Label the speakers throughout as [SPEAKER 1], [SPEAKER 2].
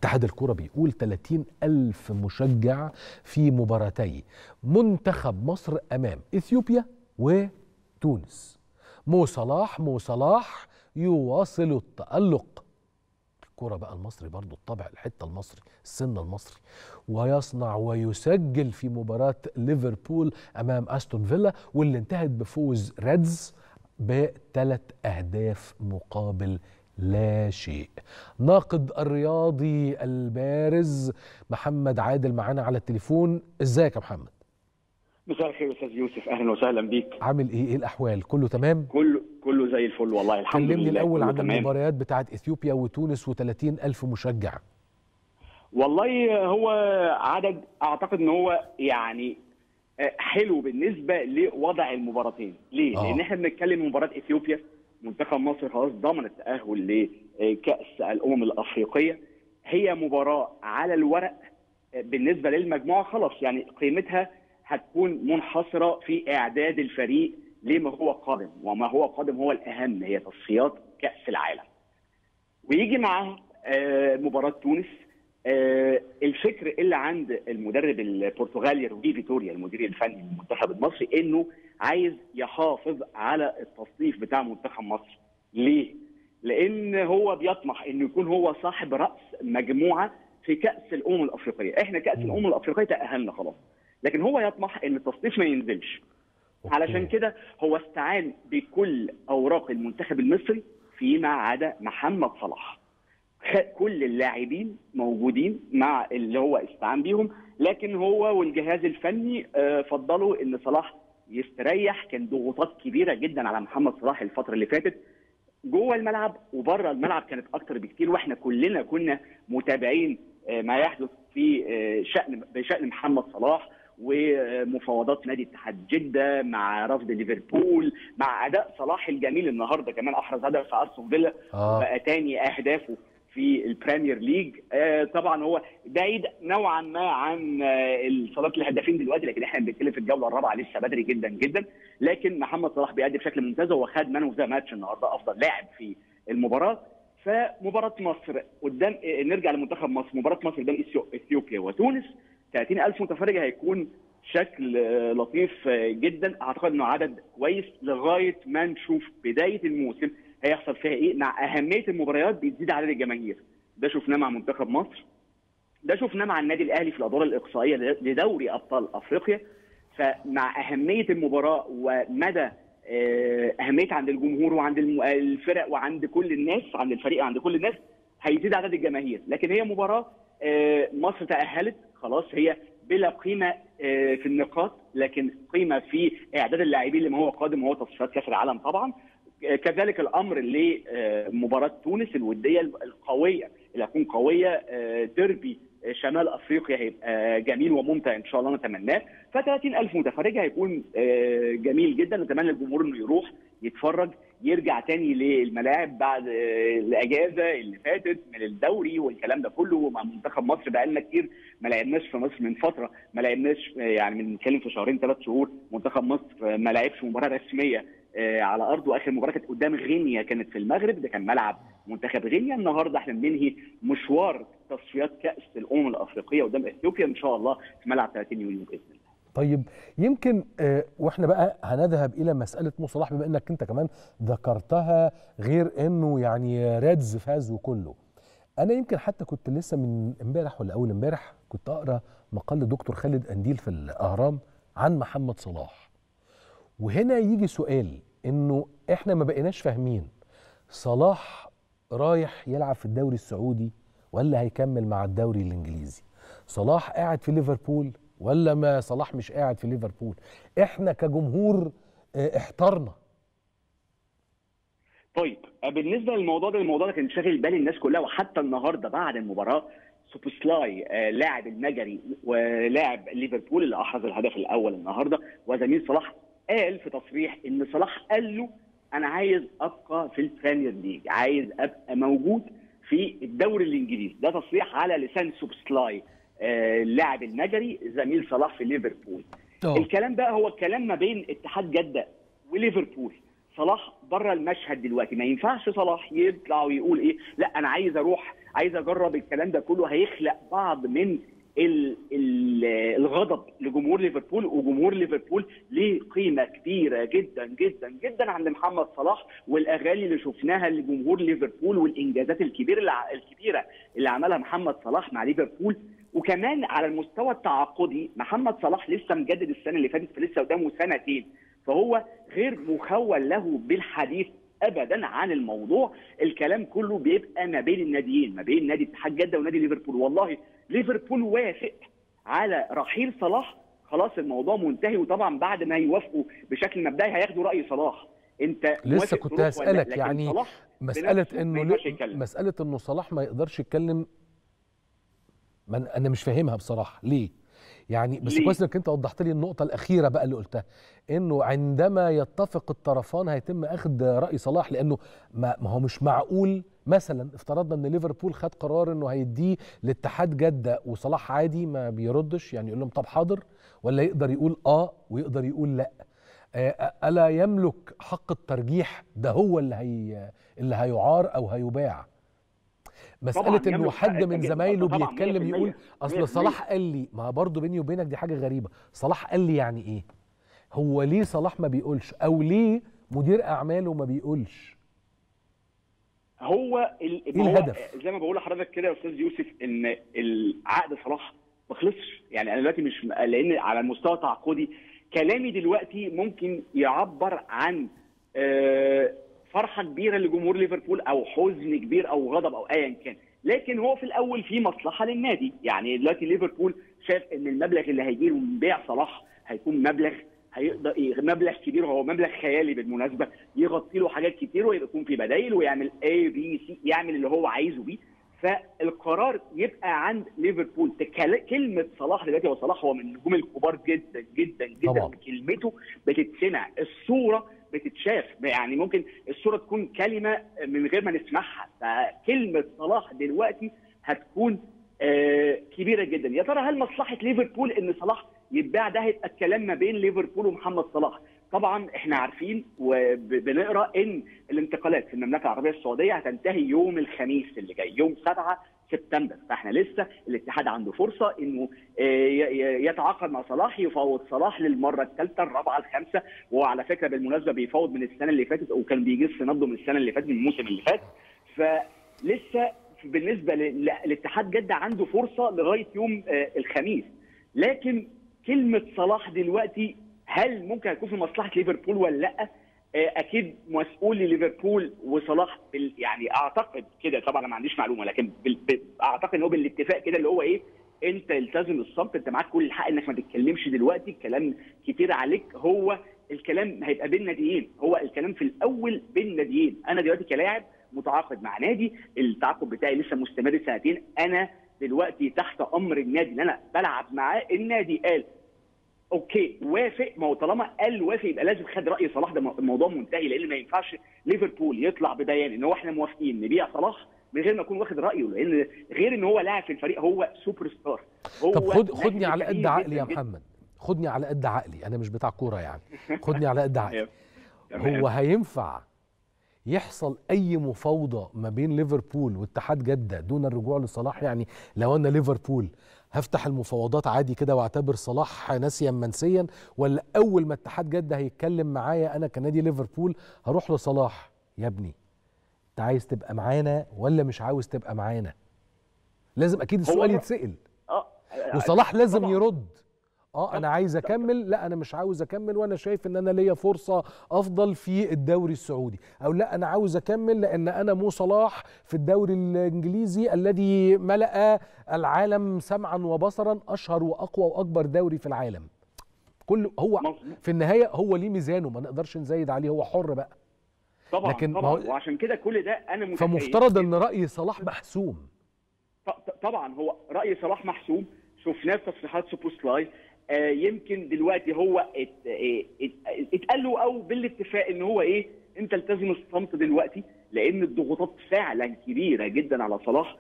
[SPEAKER 1] اتحاد الكرة بيقول 30 ألف مشجع في مباراتي منتخب مصر أمام إثيوبيا وتونس مو صلاح مو صلاح يواصل التألق الكرة بقى المصري برضو الطابع الحتة المصري السن المصري ويصنع ويسجل في مباراة ليفربول أمام أستون فيلا واللي انتهت بفوز ريدز بثلاث أهداف مقابل لا شيء ناقد الرياضي البارز محمد عادل معانا على التليفون ازيك يا محمد
[SPEAKER 2] مساء الخير استاذ يوسف اهلا وسهلا بيك
[SPEAKER 1] عامل ايه ايه الاحوال كله تمام
[SPEAKER 2] كله كله زي الفل والله الحمد
[SPEAKER 1] كلمني
[SPEAKER 2] لله
[SPEAKER 1] الاول
[SPEAKER 2] كله
[SPEAKER 1] عن
[SPEAKER 2] تمام.
[SPEAKER 1] المباريات بتاعت اثيوبيا وتونس و30 الف مشجع
[SPEAKER 2] والله هو عدد اعتقد ان هو يعني آه، حلو بالنسبه لوضع المباراتين ليه؟
[SPEAKER 1] آه.
[SPEAKER 2] لان احنا بنتكلم مباراه اثيوبيا منتخب مصر خلاص ضمن التاهل لكاس الامم الافريقيه هي مباراه على الورق آه، بالنسبه للمجموعه خلاص يعني قيمتها هتكون منحصره في اعداد الفريق لما هو قادم وما هو قادم هو الاهم هي تصفيات كاس العالم ويجي معاها آه، مباراه تونس آه، الفكر اللي عند المدرب البرتغالي روي فيتوريا المدير الفني للمنتخب المصري انه عايز يحافظ على التصنيف بتاع منتخب مصر ليه؟ لان هو بيطمح انه يكون هو صاحب راس مجموعه في كاس الامم الافريقيه، احنا كاس
[SPEAKER 1] مم.
[SPEAKER 2] الامم الافريقيه تاهلنا خلاص لكن هو يطمح ان التصنيف ما ينزلش علشان كده هو استعان بكل اوراق المنتخب المصري فيما عدا محمد صلاح خ- كل اللاعبين موجودين مع اللي هو استعان بيهم لكن هو والجهاز الفني آه، فضلوا ان صلاح يستريح كان ضغوطات كبيره جدا على محمد صلاح الفتره اللي فاتت جوه الملعب وبره الملعب كانت اكتر بكتير واحنا كلنا كنا متابعين آه، ما يحدث في آه، شان بشان محمد صلاح ومفاوضات نادي اتحاد جده مع رفض ليفربول مع اداء صلاح الجميل النهارده كمان احرز هدف في استون فيلا
[SPEAKER 1] اه
[SPEAKER 2] بقى تاني اهدافه في البريمير ليج آه طبعا هو بعيد نوعا ما عن آه صلاه الهدافين دلوقتي لكن احنا بنتكلم في الجوله الرابعه لسه بدري جدا جدا لكن محمد صلاح بيأدي بشكل ممتاز هو خد مان اوف ذا ماتش النهارده افضل لاعب في المباراه فمباراه مصر قدام آه، نرجع لمنتخب مصر مباراه مصر قدام إثيو- اثيوبيا وتونس 30000 متفرج هيكون شكل آه، لطيف آه، جدا اعتقد انه عدد كويس لغايه ما نشوف بدايه الموسم هيحصل فيها ايه مع اهميه المباريات بتزيد عدد الجماهير ده شفناه مع منتخب مصر ده شفناه مع النادي الاهلي في الادوار الاقصائيه لدوري ابطال افريقيا فمع اهميه المباراه ومدى آه، اهميه عند الجمهور وعند الم- الفرق وعند كل الناس عند الفريق وعند كل الناس هيزيد عدد الجماهير لكن هي مباراه آه، مصر تاهلت خلاص هي بلا قيمه آه، في النقاط لكن قيمه في اعداد اللاعبين لما هو قادم وهو تصفيات كاس العالم طبعا آه، كذلك الامر لمباراه تونس الوديه القويه اللي هتكون قويه آه، ديربي آه، شمال افريقيا هيبقى جميل وممتع ان شاء الله نتمناه ف 30000 متفرج هيكون آه، جميل جدا نتمنى الجمهور انه يروح يتفرج يرجع تاني للملاعب بعد آه، الاجازه اللي فاتت من الدوري والكلام ده كله مع منتخب مصر بقالنا كتير ما لعبناش في مصر من فتره ما لعبناش آه، يعني بنتكلم في شهرين ثلاث شهور منتخب مصر آه، ما لعبش مباراه رسميه آه، على ارضه اخر مباراه كانت قدام غينيا كانت في المغرب ده كان ملعب منتخب غينيا النهارده احنا بننهي مشوار تصفيات كاس الامم الافريقيه قدام اثيوبيا ان شاء الله في ملعب 30 يونيو باذن الله
[SPEAKER 1] طيب يمكن آه، واحنا بقى هنذهب الى مساله مو صلاح بما انك انت كمان ذكرتها غير انه يعني ريدز فاز وكله انا يمكن حتى كنت لسه من امبارح ولا اول امبارح كنت اقرا مقال لدكتور خالد انديل في الاهرام عن محمد صلاح وهنا يجي سؤال انه احنا ما بقيناش فاهمين صلاح رايح يلعب في الدوري السعودي ولا هيكمل مع الدوري الانجليزي صلاح قاعد في ليفربول ولا ما صلاح مش قاعد في ليفربول احنا كجمهور اه، احترنا
[SPEAKER 2] طيب بالنسبه للموضوع ده الموضوع ده كان شاغل بال الناس كلها وحتى النهارده بعد المباراه سوبوسلاي آه، لاعب المجري ولاعب ليفربول اللي احرز الهدف الاول النهارده وزميل صلاح قال في تصريح ان صلاح قال له انا عايز ابقى في البريمير ليج عايز ابقى موجود في الدوري الانجليزي ده تصريح على لسان سوبوسلاي آه، اللاعب المجري زميل صلاح في ليفربول الكلام بقى هو الكلام ما بين اتحاد جده وليفربول صلاح بره المشهد دلوقتي ما ينفعش صلاح يطلع ويقول ايه لا انا عايز اروح عايز اجرب الكلام ده كله هيخلق بعض من ال ال الغضب لجمهور ليفربول وجمهور ليفربول ليه قيمه كبيره جدا جدا جدا عند محمد صلاح والاغاني اللي شفناها لجمهور ليفربول والانجازات الكبيره اللي الكبيره اللي عملها محمد صلاح مع ليفربول وكمان على المستوى التعاقدي محمد صلاح لسه مجدد السنه اللي فاتت فلسه قدامه سنتين فهو غير مخول له بالحديث ابدا عن الموضوع الكلام كله بيبقى ما بين الناديين ما بين نادي اتحاد جده ونادي ليفربول والله ليفربول وافق على رحيل صلاح خلاص الموضوع منتهي وطبعا بعد ما يوافقوا بشكل مبدئي هياخدوا راي صلاح انت
[SPEAKER 1] لسه كنت هسالك يعني مساله انه
[SPEAKER 2] ما
[SPEAKER 1] مساله انه صلاح ما يقدرش يتكلم من انا مش فاهمها بصراحه ليه يعني بس
[SPEAKER 2] ليه؟
[SPEAKER 1] كويس انك انت وضحت لي النقطه الاخيره بقى اللي قلتها انه عندما يتفق الطرفان هيتم اخذ راي صلاح لانه ما, ما هو مش معقول مثلا افترضنا ان ليفربول خد قرار انه هيديه لاتحاد جده وصلاح عادي ما بيردش يعني يقول لهم طب حاضر ولا يقدر يقول اه ويقدر يقول لا آه، الا يملك حق الترجيح ده هو اللي هي اللي هيعار او هيباع مسألة
[SPEAKER 2] طبعاً
[SPEAKER 1] انه
[SPEAKER 2] يملك
[SPEAKER 1] حد
[SPEAKER 2] حق
[SPEAKER 1] من
[SPEAKER 2] الترجيح.
[SPEAKER 1] زمايله
[SPEAKER 2] طبعاً
[SPEAKER 1] بيتكلم
[SPEAKER 2] 100%.
[SPEAKER 1] يقول اصل
[SPEAKER 2] 100%.
[SPEAKER 1] صلاح قال لي ما برضه بيني وبينك دي حاجة غريبة صلاح قال لي يعني ايه هو ليه صلاح ما بيقولش او ليه مدير اعماله ما بيقولش
[SPEAKER 2] هو ال...
[SPEAKER 1] إيه
[SPEAKER 2] ما هو
[SPEAKER 1] الهدف؟
[SPEAKER 2] زي ما بقول لحضرتك كده يا استاذ يوسف ان العقد صلاح ما خلصش يعني انا دلوقتي مش لان على المستوى التعاقدي كلامي دلوقتي ممكن يعبر عن آه، فرحه كبيره لجمهور ليفربول او حزن كبير او غضب او ايا كان لكن هو في الاول في مصلحه للنادي يعني دلوقتي ليفربول شاف ان المبلغ اللي هيجي له من بيع صلاح هيكون مبلغ هيقدر إيه، مبلغ كبير هو مبلغ خيالي بالمناسبه يغطي له حاجات كتير ويكون في بدايل ويعمل اي بي سي يعمل اللي هو عايزه بيه فالقرار يبقى عند ليفربول تكل- كلمه صلاح دلوقتي هو صلاح هو من النجوم الكبار جدا جدا جدا
[SPEAKER 1] طبعاً.
[SPEAKER 2] كلمته بتتسمع الصوره بتتشاف يعني ممكن الصوره تكون كلمه من غير ما نسمعها فكلمه صلاح دلوقتي هتكون آه، كبيره جدا يا ترى هل مصلحه ليفربول ان صلاح يتباع ده هيبقى الكلام ما بين ليفربول ومحمد صلاح طبعا احنا عارفين وبنقرا ان الانتقالات في المملكه العربيه السعوديه هتنتهي يوم الخميس اللي جاي يوم 7 سبتمبر فاحنا لسه الاتحاد عنده فرصه انه آه، ي- ي- يتعاقد مع صلاح يفاوض صلاح للمره الثالثه الرابعه الخامسه وعلى فكره بالمناسبه بيفاوض من السنه اللي فاتت وكان بيجس نبضه من السنه اللي فاتت من الموسم اللي فات فلسه بالنسبه ل- ل- لاتحاد جده عنده فرصه لغايه يوم آه، الخميس لكن كلمه صلاح دلوقتي هل ممكن هتكون في مصلحه ليفربول ولا لا؟ آه، اكيد مسؤول ليفربول وصلاح بال يعني اعتقد كده طبعا انا ما عنديش معلومه لكن بال... بال... اعتقد ان هو بالاتفاق كده اللي هو ايه انت التزم الصمت انت معاك كل الحق انك ما تتكلمش دلوقتي الكلام كتير عليك هو الكلام هيبقى بين ناديين هو الكلام في الاول بين ناديين انا دلوقتي كلاعب متعاقد مع نادي التعاقد بتاعي لسه مستمر سنتين انا دلوقتي تحت امر النادي اللي انا بلعب معاه النادي قال اوكي وافق ما هو طالما قال وافق يبقى لازم خد راي صلاح ده الموضوع منتهي لان ما ينفعش ليفربول يطلع ببيان ان هو احنا موافقين نبيع صلاح من غير ما يكون واخد رايه لان غير ان هو لاعب في الفريق هو سوبر ستار هو
[SPEAKER 1] طب خد
[SPEAKER 2] نجم
[SPEAKER 1] خدني على قد
[SPEAKER 2] كبير
[SPEAKER 1] عقلي يا
[SPEAKER 2] جداً جداً.
[SPEAKER 1] محمد خدني على قد عقلي انا مش بتاع كوره يعني خدني على قد عقلي
[SPEAKER 2] تمام.
[SPEAKER 1] هو هينفع يحصل اي مفاوضه ما بين ليفربول واتحاد جده دون الرجوع لصلاح يعني لو انا ليفربول هفتح المفاوضات عادي كده واعتبر صلاح ناسيا منسيا ولا اول ما اتحاد جده هيتكلم معايا انا كنادي ليفربول هروح لصلاح يا ابني انت عايز تبقى معانا ولا مش عاوز تبقى معانا لازم اكيد السؤال
[SPEAKER 2] الر-
[SPEAKER 1] يتسال
[SPEAKER 2] اه
[SPEAKER 1] وصلاح لازم
[SPEAKER 2] طبعاً.
[SPEAKER 1] يرد اه انا عايز اكمل لا انا مش عاوز اكمل وانا شايف ان انا ليا فرصه افضل في الدوري السعودي او لا انا عاوز اكمل لان انا مو صلاح في الدوري الانجليزي الذي ملا العالم سمعا وبصرا اشهر واقوى واكبر دوري في العالم كل هو
[SPEAKER 2] مظبوط.
[SPEAKER 1] في النهايه هو ليه ميزانه ما نقدرش نزايد عليه هو حر بقى
[SPEAKER 2] طبعا
[SPEAKER 1] لكن ما
[SPEAKER 2] طبعا
[SPEAKER 1] هو-
[SPEAKER 2] وعشان كده كل ده انا متخيل
[SPEAKER 1] فمفترض ان راي صلاح محسوم
[SPEAKER 2] ط- ط- طبعا هو راي صلاح محسوم شفناه في تصريحات سوبوسلاي آه يمكن دلوقتي هو ات- اه ات- اتقال له او بالاتفاق ان هو ايه انت التزم الصمت دلوقتي لان الضغوطات فعلا كبيره جدا على صلاح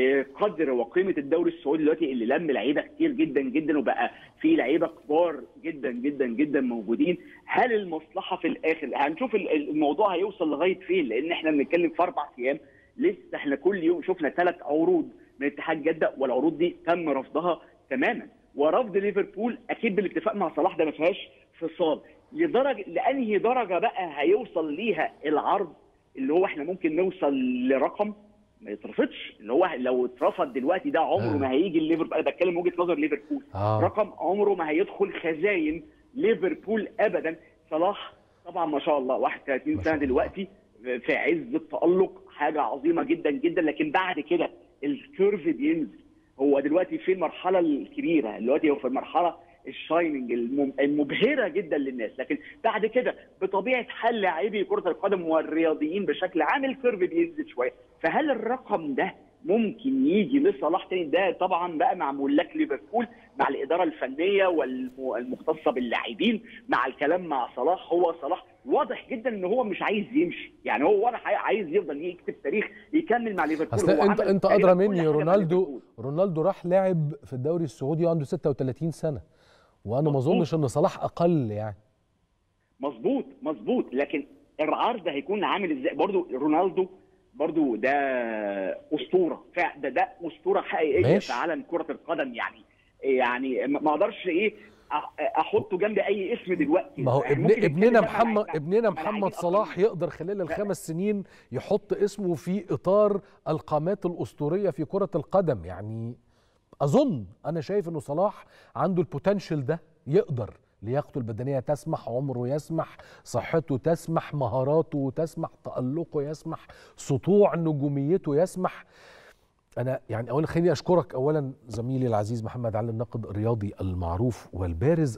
[SPEAKER 2] بقدر وقيمه الدوري السعودي دلوقتي اللي لم لعيبه كتير جدا جدا وبقى في لعيبه كبار جدا جدا جدا موجودين هل المصلحه في الاخر هنشوف ال- الموضوع هيوصل لغايه فين لان احنا بنتكلم في اربع ايام لسه احنا كل يوم شفنا ثلاث عروض من اتحاد جده والعروض دي تم رفضها تماما ورفض ليفربول اكيد بالاتفاق مع صلاح ده ما فيهاش فصال لدرجه لانهي درجه بقى هيوصل ليها العرض اللي هو احنا ممكن نوصل لرقم ما يترفضش اللي هو لو اترفض دلوقتي ده عمره
[SPEAKER 1] آه.
[SPEAKER 2] ما هيجي ليفربول انا بتكلم وجهه نظر ليفربول
[SPEAKER 1] آه.
[SPEAKER 2] رقم عمره ما هيدخل خزاين ليفربول ابدا صلاح طبعا ما شاء الله 31
[SPEAKER 1] ما
[SPEAKER 2] سنه
[SPEAKER 1] شاء الله.
[SPEAKER 2] دلوقتي في عز التالق حاجه عظيمه جدا جدا لكن بعد كده الكيرف بينزل هو دلوقتي في المرحله الكبيره دلوقتي هو في المرحله الشايننج الم- المبهره جدا للناس لكن بعد كده بطبيعه حال لاعبي كره القدم والرياضيين بشكل عام الكيرف بينزل شويه فهل الرقم ده ممكن يجي لصلاح تاني ده طبعا بقى مع ملاك ليفربول مع الاداره الفنيه والمختصه باللاعبين مع الكلام مع صلاح هو صلاح واضح جدا ان هو مش عايز يمشي يعني هو واضح عايز يفضل يكتب تاريخ يكمل مع ليفربول
[SPEAKER 1] اصل
[SPEAKER 2] هو
[SPEAKER 1] انت
[SPEAKER 2] عمل
[SPEAKER 1] انت
[SPEAKER 2] تقريباً
[SPEAKER 1] ادرى
[SPEAKER 2] كل
[SPEAKER 1] مني
[SPEAKER 2] حاجة مع
[SPEAKER 1] رونالدو
[SPEAKER 2] ليفربول.
[SPEAKER 1] رونالدو راح لعب في الدوري السعودي وعنده 36 سنه وانا ما
[SPEAKER 2] مظبوط.
[SPEAKER 1] اظنش ان صلاح اقل يعني
[SPEAKER 2] مظبوط مظبوط لكن العرض هيكون عامل ازاي برضو رونالدو برضو ده اسطوره فع- ده ده اسطوره حقيقيه
[SPEAKER 1] ماشي.
[SPEAKER 2] في عالم كره القدم يعني يعني ما ما اقدرش ايه أ- احطه جنب اي اسم دلوقتي
[SPEAKER 1] ما هو
[SPEAKER 2] إحنا
[SPEAKER 1] ابن
[SPEAKER 2] ممكن نتكلم
[SPEAKER 1] ابننا
[SPEAKER 2] بقى مع
[SPEAKER 1] محمد
[SPEAKER 2] لعيبة-
[SPEAKER 1] ابننا
[SPEAKER 2] مع
[SPEAKER 1] محمد
[SPEAKER 2] لعيبة
[SPEAKER 1] صلاح
[SPEAKER 2] أقوياء.
[SPEAKER 1] يقدر خلال الخمس سنين يحط اسمه في اطار القامات الاسطوريه في كره القدم يعني اظن انا شايف انه صلاح عنده البوتنشال ده يقدر لياقته البدنيه تسمح عمره يسمح صحته تسمح مهاراته تسمح تالقه يسمح سطوع نجوميته يسمح انا يعني اولا خليني اشكرك اولا زميلي العزيز محمد علي الناقد الرياضي المعروف والبارز